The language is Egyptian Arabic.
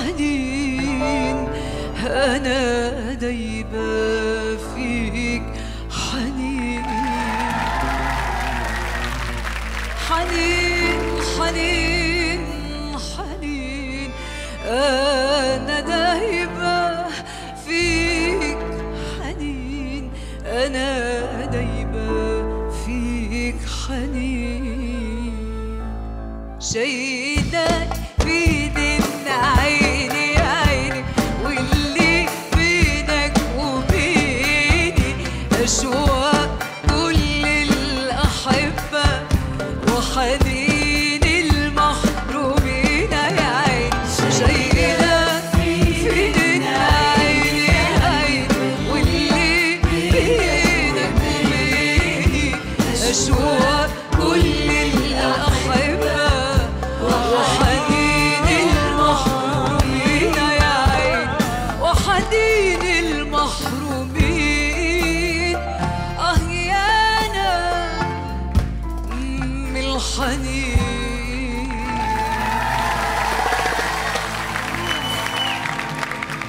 حنين أنا دايبة فيك حنين حنين حنين حنين أنا دايبة فيك حنين أنا دايبة فيك حنين شايلك بإيدين عيني عيني واللي بينك وبيني أشواق كل الأحبة وحنين المحرومين يا عيني شايلك بإيدين عيني عيني واللي بينك وبيني أشواق كل الأحبة وحنين المحرومين يا عين وحنين المحرومين أه يا أنا من الحنين